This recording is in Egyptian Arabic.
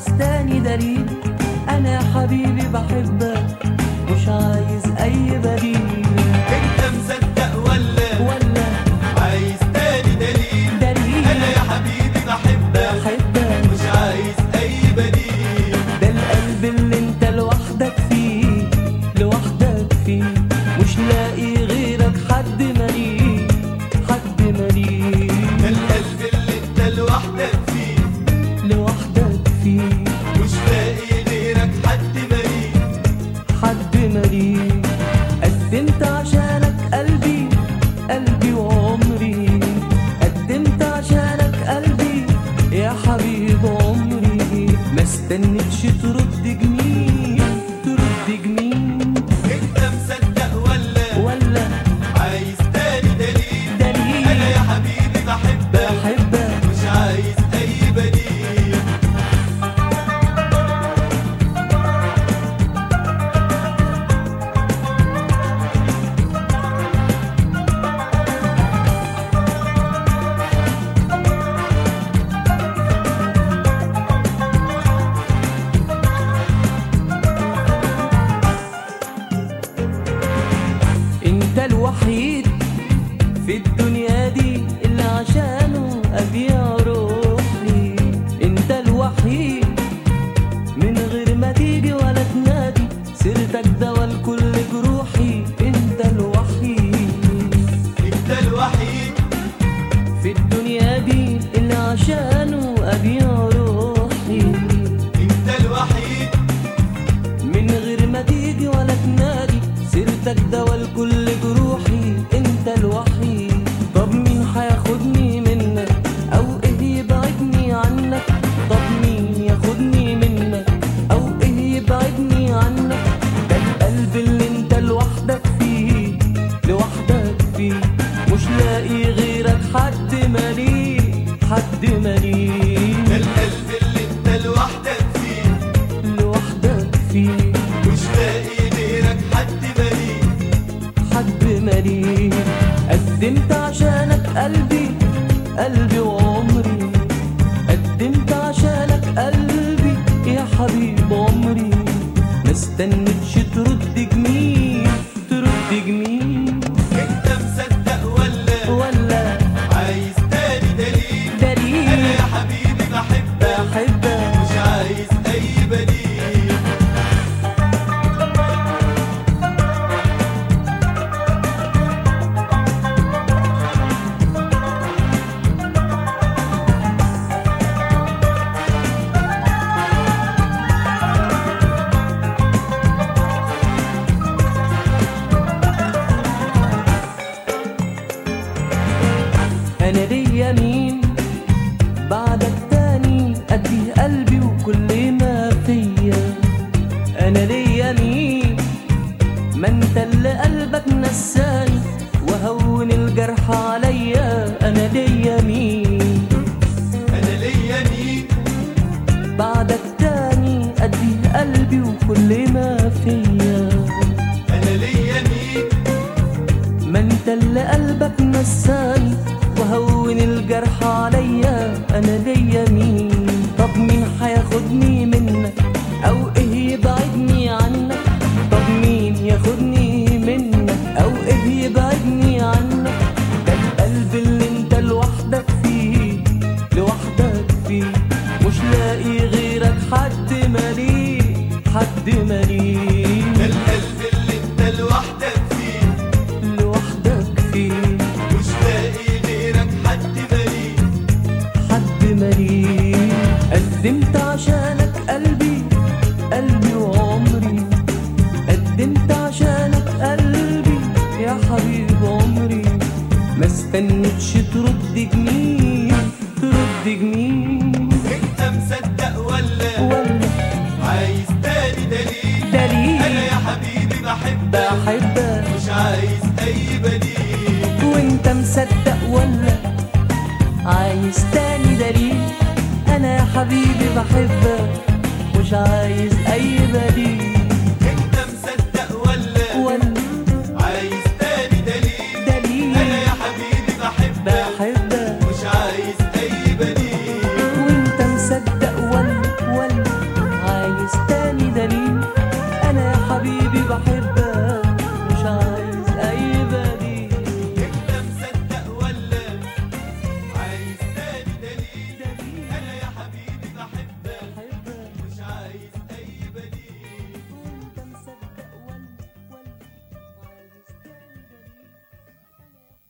عايز تاني دليل انا يا حبيبي بحبك مش عايز اي بديل انت مصدق ولا ولا عايز تاني دليل دليل انا يا حبيبي بحبك بحبك مش عايز اي بديل ده القلب اللي انت لوحدك فيه لوحدك فيه مش لاقي غيرك حد مليه حد مليه ده القلب اللي انت لوحدك فيه لوحدك فيه مش لاقي غيرك حد مريض حد مليه قدمت عشانك قلبي قلبي وعمري قدمت عشانك قلبي يا حبيب عمري ما استنيتش ترد جميل ترد جميل انت مصدق ولا ولا عايز تاني دليل دليل انا يا حبيبي بحبك بحبك مش عايز اي بديل انت الوحيد في الدنيا دي اللي عشانه ابيع روحي انت الوحيد من غير ما تيجي ولا تنادي سيرتك دوا لكل جروحي انت الوحيد انت الوحيد في الدنيا دي اللي عشانه ابيع روحي انت الوحيد من غير ما تيجي ولا تنادي سيرتك دوا لكل جروحي انت الوحيد طب مين هياخدني منك او ايه يبعدني عنك طب مين ياخدني منك او ايه يبعدني عنك ده القلب اللي انت لوحدك فيه لوحدك فيه مش لاقي غيرك حد مليه حد مليه ده القلب اللي انت لوحدك فيه لوحدك فيه مش لاقي غيرك حد مريض حد مليء قدمت عشانك قلبي قلبي وعمري قدمت عشانك قلبي يا حبيب عمري ما استنيتش ترد جميل ترد جميل انت مصدق ولا ولا عايز تاني دليل انا دليل يا حبيبي بحبك بحبك مش عايز اي بديل انا ليا مين بعدك تاني ادي قلبي وكل ما فيا انا ليا مين ما انت اللي قلبك نساني وهون الجرح عليا انا ليا مين انا ليا مين بعدك تاني ادي قلبي وكل ما فيا انا ليا مين ما انت اللي قلبك نساني وهون الجرح عليا انا ليا مين طب مين هياخدني منك او ايه يبعدني عنك طب مين ياخدني منك او ايه يبعدني عنك ده القلب اللي انت لوحدك فيه لوحدك فيه مش لاقي غيرك حد مليه حد مليه ده القلب اللي انت لوحدك فيه لوحدك فيه مش لاقي غيرك حد مريض حد مليء قدمت عشانك قلبي قلبي وعمري قدمت عشانك قلبي يا حبيب عمري ما استنيتش ترد جميل ترد جميل انت مصدق ولا ولا عايز تاني دليل دليل انا يا حبيبي بحبك بحبك مش عايز اي بديل وانت مصدق ولا عايز تاني دليل انا يا حبيبي بحبك مش عايز اي بديل